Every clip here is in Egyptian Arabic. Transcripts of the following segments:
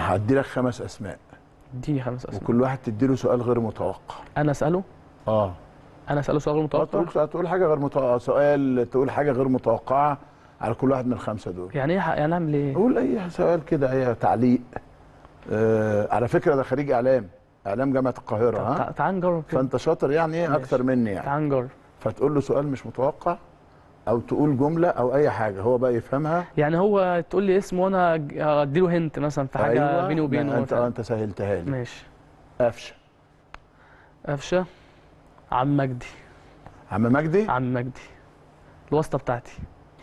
هدي لك خمس اسماء اديني خمس اسماء وكل واحد تدي له سؤال غير متوقع انا اساله اه انا اساله سؤال غير متوقع تقول تقول حاجه غير متوقعه سؤال تقول حاجه غير متوقعه على كل واحد من الخمسه دول يعني ايه يعني اعمل ايه قول اي سؤال كده اي تعليق آه على فكره ده خريج اعلام اعلام جامعه القاهره طب ها تع- تعال نجرب كده فانت شاطر يعني ايه ماشي. اكتر مني يعني تعال نجرب فتقول له سؤال مش متوقع او تقول جمله او اي حاجه هو بقى يفهمها يعني هو تقول لي اسم وانا أج- اديله هنت مثلا في حاجه أيوة. بيني ما وبينه انت مثلا. انت سهلتها لي ماشي قفشه قفشه عم مجدي عم مجدي عم مجدي الواسطه بتاعتي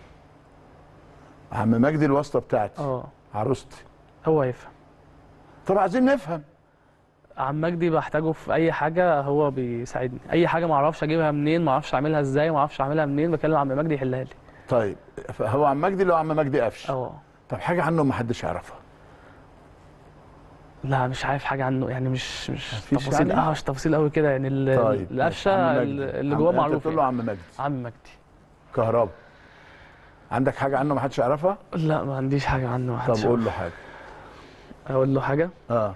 عم مجدي الواسطه بتاعتي اه عروستي هو يفهم طب عايزين نفهم عم مجدي بحتاجه في اي حاجه هو بيساعدني اي حاجه ما اعرفش اجيبها منين ما اعرفش اعملها ازاي ما اعرفش اعملها منين بكلم عم مجدي يحلها لي طيب هو عم مجدي اللي هو عم مجدي قفشه اه طب حاجه عنه ما حدش يعرفها لا مش عارف حاجه عنه يعني مش مش مفيش تفاصيل يعني؟ اه مش تفاصيل قوي كده يعني ال- طيب عم القفشه مجدي. اللي عم- جواه انت معروف بتقول له يعني. عم مجدي عم مجدي كهربا عندك حاجه عنه ما حدش يعرفها لا ما عنديش حاجه عنه ما طب حدش قول له حاجه اقول له حاجه اه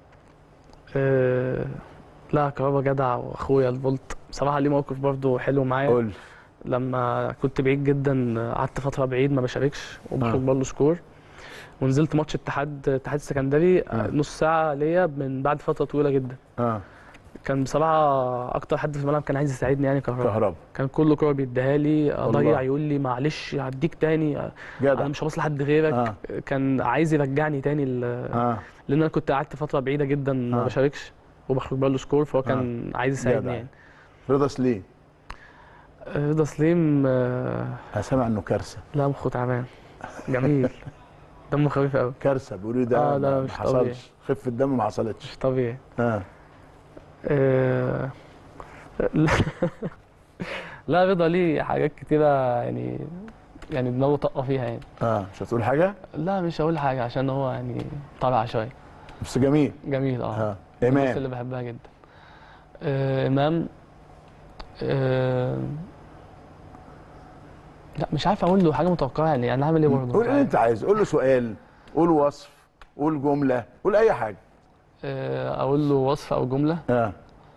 أه لا كهربا جدع واخويا الفولت بصراحه ليه موقف برضه حلو معايا قول لما كنت بعيد جدا قعدت فتره بعيد ما بشاركش وبخرج آه. برضه سكور ونزلت ماتش اتحاد اتحاد السكندري آه. نص ساعه ليا من بعد فتره طويله جدا اه كان بصراحه اكتر حد في الملعب كان عايز يساعدني يعني كهربا كهربا كان كل كوره بيديها لي والله. اضيع يقول لي معلش هديك تاني انا جدع مش هبص لحد غيرك آه. كان عايز يرجعني تاني ل... اه لان انا كنت قعدت فتره بعيده جدا ما آه. بشاركش وبخرج برضه سكور فهو كان عايز يساعدني جدع. يعني رضا سليم رضا سليم آه، انا سامع انه كارثه لا مخه تعبان جميل دمه خفيف قوي كارثه بيقولوا لي ده آه، لا، ما مش حصلش خفه الدم ما حصلتش مش طبيعي اه آه، لا- لا رضا ليه حاجات كتيرة يعني يعني دماغه طاقة فيها يعني اه مش هتقول حاجه لا مش هقول حاجة عشان هو يعني طالع شوية بس جميل جميل اه اه من الناس امام اللي بحبها جدا آه إمام آه لا مش عارف أقول له حاجة متوقعة يعني أنا هعمل إيه برضه قول اللي انت عايز قول له سؤال قول وصف قول جمله قول اي حاجه آه أقول له وصف أو جملة اه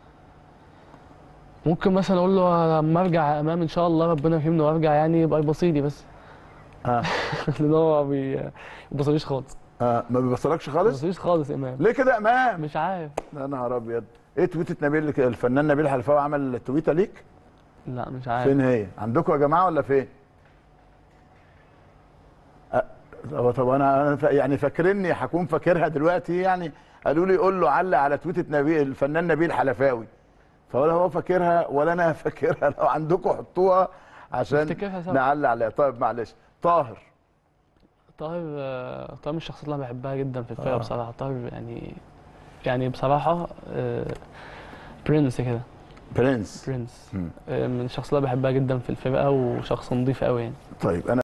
ممكن مثلا أقول له لما أرجع يا إمام إن شاء الله ربنا يفهمني وأرجع يعني يبقى يبصيلي بس اه لأن هو ما بي- ما بيبصليش خالص اه ما بيبصلكش ما خالص بيبصليش خالص إمام ليه كده يا امام مش عارف يا نهار ابيض ايه تويته نبيل الفنان نبيل حلفاوي عمل تويته ليك لا مش عارف فين هي عندكم يا جماعه ولا فين أه، طب طب انا أنا فا- يعني فاكرني هكون فاكرها دلوقتي يعني قالوا لي قول له علق على تويته نبيل الفنان نبيل حلفاوي فولا هو فاكرها ولا انا فاكرها لو عندكم حطوها عشان نفتكرها سوا. نعلق عليها طيب معلش طاهر طاهر آه، طاهر من الشخصيات اللي انا بحبها جدا في الفرقه آه. بصراحه طاهر يعني يعني بصراحه آه، برنس كده برنس برنس مم. آه، من الشخصيات اللي بحبها جدا في الفرقه وشخص نظيف قوي يعني طيب انا